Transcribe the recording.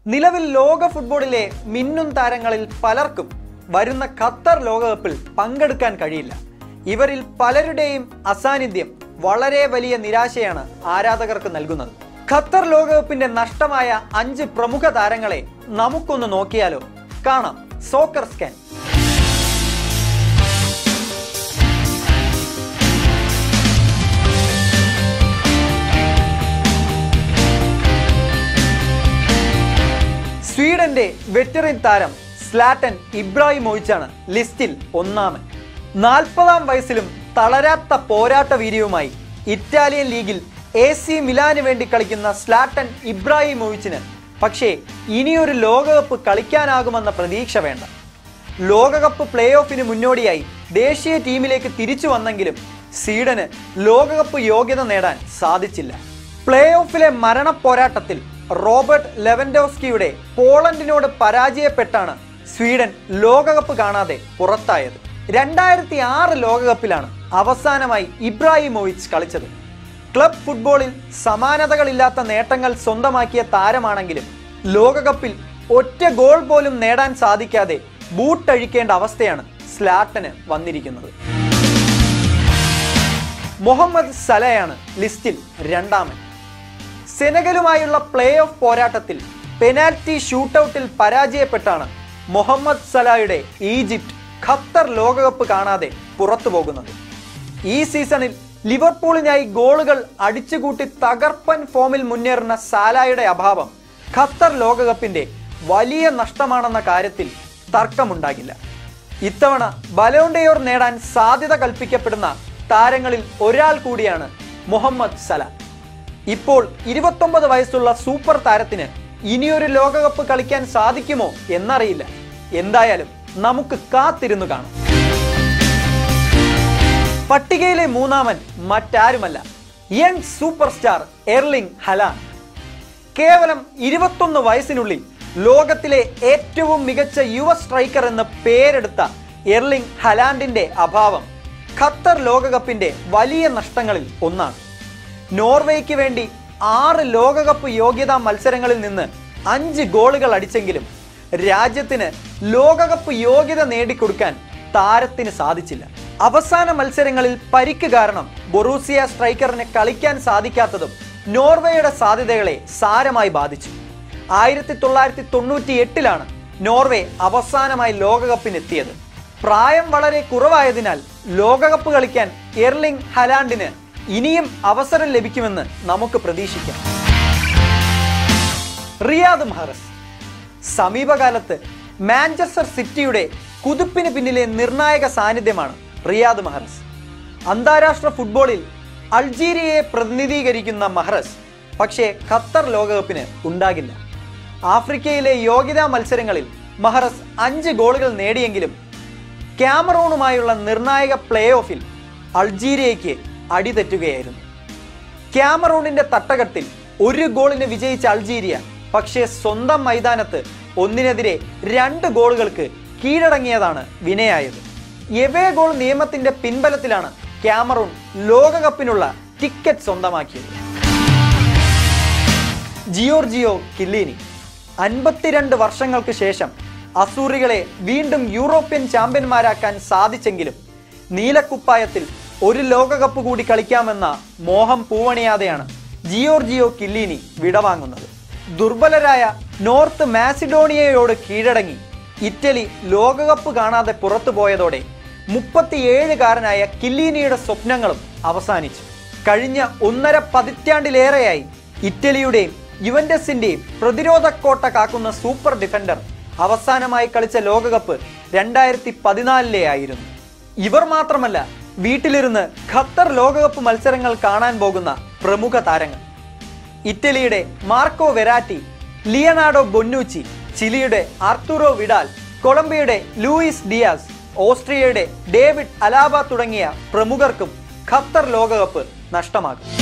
നിലവിൽ ലോക ഫുട്ബോളിലെ മിന്നും താരങ്ങളിൽ പലർക്കും വരുന്ന ഖത്തർ ലോകകപ്പിൽ പങ്കെടുക്കാൻ കഴിയില്ല ഇവരിൽ പലരുടെയും അസാന്നിധ്യം വളരെ വലിയ നിരാശയാണ് ആരാധകർക്ക് നൽകുന്നത് ഖത്തർ ലോകകപ്പിന്റെ നഷ്ടമായ അഞ്ച് പ്രമുഖ താരങ്ങളെ നമുക്കൊന്ന് നോക്കിയാലോ കാണാം സോക്കർ സ്കാൻ സ്വീഡന്റെ വെറ്ററിൻ താരം സ്ലാറ്റൻ ഇബ്രാഹിമോവിച്ചാണ് ലിസ്റ്റിൽ ഒന്നാമൻ നാൽപ്പതാം വയസ്സിലും തളരാത്ത പോരാട്ട വീര്യവുമായി ഇറ്റാലിയൻ ലീഗിൽ എ സി മിലാന് വേണ്ടി കളിക്കുന്ന സ്ലാറ്റൻ ഇബ്രാഹിമോവിച്ചിന് പക്ഷേ ഇനിയൊരു ലോകകപ്പ് കളിക്കാനാകുമെന്ന പ്രതീക്ഷ വേണ്ട ലോകകപ്പ് പ്ലേ ഓഫിന് മുന്നോടിയായി ദേശീയ ടീമിലേക്ക് തിരിച്ചു വന്നെങ്കിലും സ്വീഡന് ലോകകപ്പ് യോഗ്യത നേടാൻ സാധിച്ചില്ല പ്ലേ ഓഫിലെ മരണ പോരാട്ടത്തിൽ റോബർട്ട് ലെവൻഡോസ്കിയുടെ പോളണ്ടിനോട് പരാജയപ്പെട്ടാണ് സ്വീഡൻ ലോകകപ്പ് കാണാതെ പുറത്തായത് രണ്ടായിരത്തി ആറ് ലോകകപ്പിലാണ് അവസാനമായി ഇബ്രാഹിമോവിച്ച് കളിച്ചത് ക്ലബ് ഫുട്ബോളിൽ സമാനതകളില്ലാത്ത നേട്ടങ്ങൾ സ്വന്തമാക്കിയ താരമാണെങ്കിലും ലോകകപ്പിൽ ഒറ്റ ഗോൾ പോലും നേടാൻ സാധിക്കാതെ ബൂട്ടഴിക്കേണ്ട അവസ്ഥയാണ് സ്ലാട്ടന് വന്നിരിക്കുന്നത് മുഹമ്മദ് സലയാണ് ലിസ്റ്റിൽ രണ്ടാമൻ സെനഗലുമായുള്ള പ്ലേ ഓഫ് പോരാട്ടത്തിൽ പെനാൽറ്റി ഷൂട്ടൌട്ടിൽ പരാജയപ്പെട്ടാണ് മുഹമ്മദ് സലായുടെ ഈജിപ്റ്റ് ഖത്തർ ലോകകപ്പ് കാണാതെ പുറത്തു പോകുന്നത് ഈ സീസണിൽ ലിവർപൂളിനായി ഗോളുകൾ അടിച്ചുകൂട്ടി തകർപ്പൻ ഫോമിൽ മുന്നേറുന്ന സാലായുടെ അഭാവം ഖത്തർ ലോകകപ്പിന്റെ വലിയ നഷ്ടമാണെന്ന കാര്യത്തിൽ തർക്കമുണ്ടാകില്ല ഇത്തവണ ബലോണ്ടയോർ നേടാൻ സാധ്യത കൽപ്പിക്കപ്പെടുന്ന താരങ്ങളിൽ ഒരാൾ കൂടിയാണ് മുഹമ്മദ് സല ഇപ്പോൾ ഇരുപത്തൊമ്പത് വയസ്സുള്ള സൂപ്പർ താരത്തിന് ഇനിയൊരു ലോകകപ്പ് കളിക്കാൻ സാധിക്കുമോ എന്നറിയില്ല എന്തായാലും നമുക്ക് കാത്തിരുന്നു കാണാം പട്ടികയിലെ മൂന്നാമൻ മറ്റാരുമല്ല young super star Erling Haaland കേവലം ഇരുപത്തൊന്ന് വയസ്സിനുള്ളിൽ ലോകത്തിലെ ഏറ്റവും മികച്ച യുവ സ്ട്രൈക്കർ എന്ന് പേരെടുത്ത എർലിംഗ് ഹലാൻഡിന്റെ അഭാവം ഖത്തർ ലോകകപ്പിന്റെ വലിയ നഷ്ടങ്ങളിൽ ഒന്നാണ് നോർവേക്ക് വേണ്ടി ആറ് ലോകകപ്പ് യോഗ്യതാ മത്സരങ്ങളിൽ നിന്ന് അഞ്ച് ഗോളുകൾ അടിച്ചെങ്കിലും രാജ്യത്തിന് ലോകകപ്പ് യോഗ്യത നേടിക്കൊടുക്കാൻ താരത്തിന് സാധിച്ചില്ല അവസാന മത്സരങ്ങളിൽ പരിക്ക് കാരണം ബൊറൂസിയ സ്ട്രൈക്കറിന് കളിക്കാൻ സാധിക്കാത്തതും നോർവേയുടെ സാധ്യതകളെ സാരമായി ബാധിച്ചു ആയിരത്തി തൊള്ളായിരത്തി തൊണ്ണൂറ്റി എട്ടിലാണ് നോർവേ അവസാനമായി ലോകകപ്പിനെത്തിയത് പ്രായം വളരെ കുറവായതിനാൽ ലോകകപ്പ് കളിക്കാൻ എർലിംഗ് ഹലാൻഡിന് ഇനിയും അവസരം ലഭിക്കുമെന്ന് നമുക്ക് പ്രതീക്ഷിക്കാം റിയാദ് മഹറസ് സമീപകാലത്ത് മാഞ്ചസ്റ്റർ സിറ്റിയുടെ കുതിപ്പിന് പിന്നിലെ നിർണായക സാന്നിധ്യമാണ് റിയാദ് മഹറസ് അന്താരാഷ്ട്ര ഫുട്ബോളിൽ അൾജീരിയയെ പ്രതിനിധീകരിക്കുന്ന മഹറസ് പക്ഷേ ഖത്തർ ലോകകപ്പിന് ഉണ്ടാകില്ല ആഫ്രിക്കയിലെ യോഗ്യതാ മത്സരങ്ങളിൽ മഹറസ് അഞ്ച് ഗോളുകൾ നേടിയെങ്കിലും ക്യാമറൂണുമായുള്ള നിർണായക പ്ലേ ഓഫിൽ അൾജീരിയയ്ക്ക് അടിതെറ്റുകയായിരുന്നു ക്യാമറൂണിന്റെ തട്ടകത്തിൽ ഒരു ഗോളിന് വിജയിച്ച അൾജീരിയ പക്ഷേ സ്വന്തം മൈതാനത്ത് ഒന്നിനെതിരെ രണ്ട് ഗോളുകൾക്ക് കീഴടങ്ങിയതാണ് വിനയായത് എവേ ഗോൾ നിയമത്തിന്റെ പിൻബലത്തിലാണ് ക്യാമറൂൺ ലോകകപ്പിനുള്ള ടിക്കറ്റ് സ്വന്തമാക്കിയത് ജിയോർജിയോ കില്ലീനി അൻപത്തിരണ്ട് വർഷങ്ങൾക്ക് ശേഷം അസൂറികളെ വീണ്ടും യൂറോപ്യൻ ചാമ്പ്യന്മാരാക്കാൻ സാധിച്ചെങ്കിലും നീലക്കുപ്പായത്തിൽ ഒരു ലോകകപ്പ് കൂടി കളിക്കാമെന്ന മോഹം പൂവണിയാതെയാണ് ജിയോർജിയോ കില്ലീനി വിടവാങ്ങുന്നത് ദുർബലരായ നോർത്ത് മാസിഡോണിയയോട് കീഴടങ്ങി ഇറ്റലി ലോകകപ്പ് കാണാതെ പുറത്തുപോയതോടെ മുപ്പത്തിയേഴുകാരനായ കില്ലീനിയുടെ സ്വപ്നങ്ങളും അവസാനിച്ചു കഴിഞ്ഞ ഒന്നര പതിറ്റാണ്ടിലേറെയായി ഇറ്റലിയുടെയും യുവന്റസിന്റെയും പ്രതിരോധ കോട്ട കാക്കുന്ന സൂപ്പർ ഡിഫൻഡർ അവസാനമായി കളിച്ച ലോകകപ്പ് രണ്ടായിരത്തി പതിനാലിലെ ആയിരുന്നു ഇവർ മാത്രമല്ല വീട്ടിലിരുന്ന് ഖത്തർ ലോകകപ്പ് മത്സരങ്ങൾ കാണാൻ പോകുന്ന പ്രമുഖ താരങ്ങൾ ഇറ്റലിയുടെ മാർക്കോ വെരാറ്റി ലിയനാർഡോ ബൊന്നൂച്ചി ചിലിയുടെ ആർത്തൂറോ വിഡാൽ കൊളംബിയയുടെ ലൂയിസ് ഡിയാസ് ഓസ്ട്രിയയുടെ ഡേവിഡ് അലാബ തുടങ്ങിയ പ്രമുഖർക്കും ഖത്തർ ലോകകപ്പ് നഷ്ടമാകും